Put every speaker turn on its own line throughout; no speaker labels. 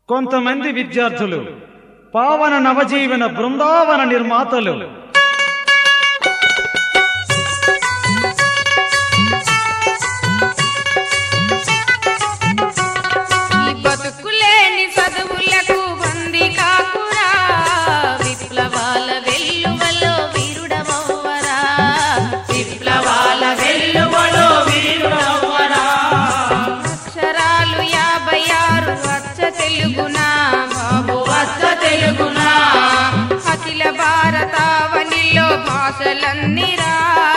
కొంతమంది విద్యార్థులు పావన నవజీవన బృందావన నిర్మాతలు
ఈ బతుకులేని చదువులకు బంది కాకురా విప్లవాల వెల్లువలో వీరుడమవ్వరా విప్లవాల వెల్లువలో వీరుడమవ్వరా అక్షరాలు యాభై ఆరు అచ్చ తెలుగునా బాబు అచ్చ తెలుగునా అఖిల భారతావనిలో భాషలన్నీరా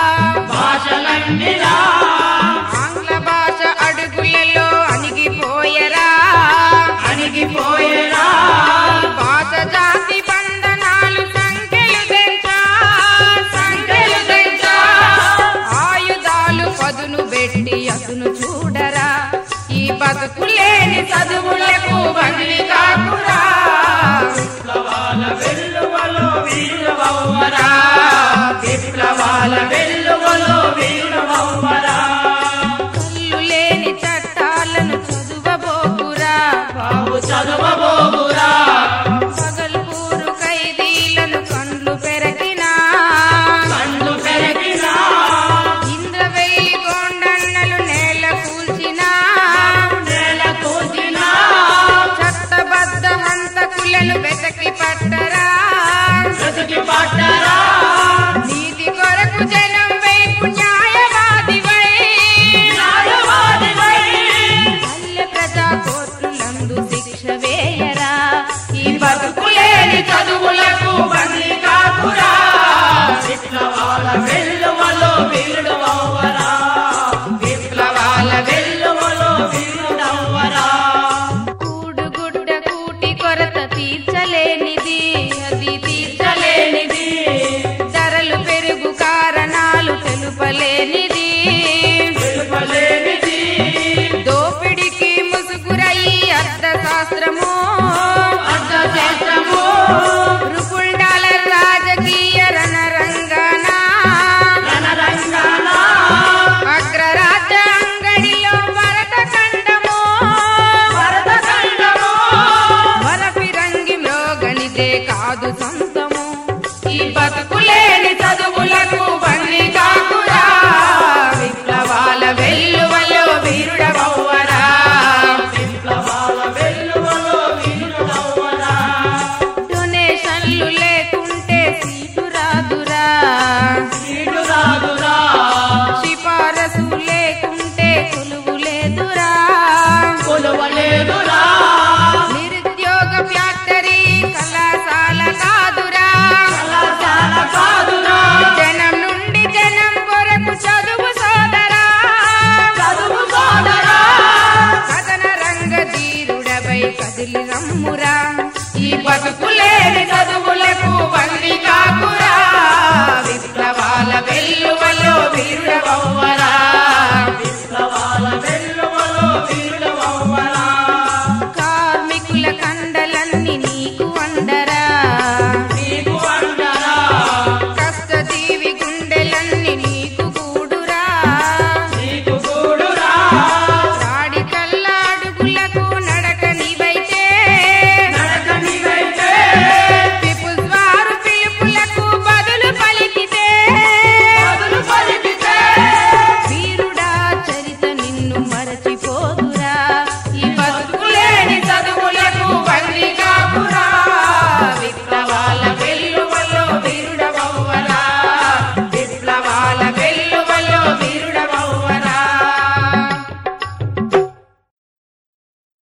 భాషలన్నీరా ఆంగ్ల భాష అడుగులలో అణిగిపోయరా అణిగిపోయరా భాష జాతి బంధనాలు సంఖ్యలు తెంచా సంఖ్యలు తెంచా ఆయుధాలు పదును పెట్టి అతును చూడరా ఈ బతుకులేని చదువులకు బంది కాకురా విప్లవాల వెల్లువలో వీరవరా విప్లవాల వెల్లువలో వీరవరా కళ్ళు లేని చట్టాలను చదువబోకురా బాబు చదువబోకురా పగల్పూరు ఖైదీలను కండ్లు పెరగినా కండ్లు పెరగినా ఇంద్రవెల్లి కొండన్నలు నేల కూల్చినా నేల కూల్చినా చట్టబద్ధ హంతకులను వెతకి పట్టరా వెతకి పట్టరా నీతి కొరకు జనం వైపు న్యాయవాదివై న్యాయవాదివై పల్లె ప్రజా కోర్టులందు శిక్ష వేయరా ఈ బతుకులేని చదువులకు బంది కాకురా విప్లవాల వెల్లువలో వీరుడవరా విప్లవాల వెల్లువలో వీరుడవరా కూడుగుడ్డ కూటి కొరత తీర్చలేనిది అది తీర్చలేనిది ధరలు పెరుగు కారణాలు తెలుపలేనిది తెలుపలేనిది దోపిడికి ముసుగురయి అర్థశాస్త్రము అర్థశాస్త్రము రూపుల్ డాలర్ రాజకీయ రణరంగాన రణరంగాన అగ్రరాజ్య అంగడిలో భరత ఖండము భరత ఖండము వరపిరంగి మ్రోగనిదే కాదు సొంతము ఈ బతుకులేని చదువులకు బంది కాకురా విప్లవాల వెల్లువలో వీరుడవరా విప్లవాల వెల్లువలో వీరుడవరా డొనేషన్లు లేకుంటే సీటు రాదురా సీటు రాదురా సిఫారసు లేకుంటే కొలువు లేదురా కొలువ లేదురా నిరుద్యోగ ఫ్యాక్టరీ కళాశాల కాదురా కళాశాల కాదురా జనం నుండి జనం కొరకు చదువు సోదరా చదువు సోదరా కథన రంగ ధీరుడపై కదిలి రమ్మురా ఈ బతుకులేని చదువులకు బంది కాకురా విప్లవాల వెల్లువలో వీరుడవరా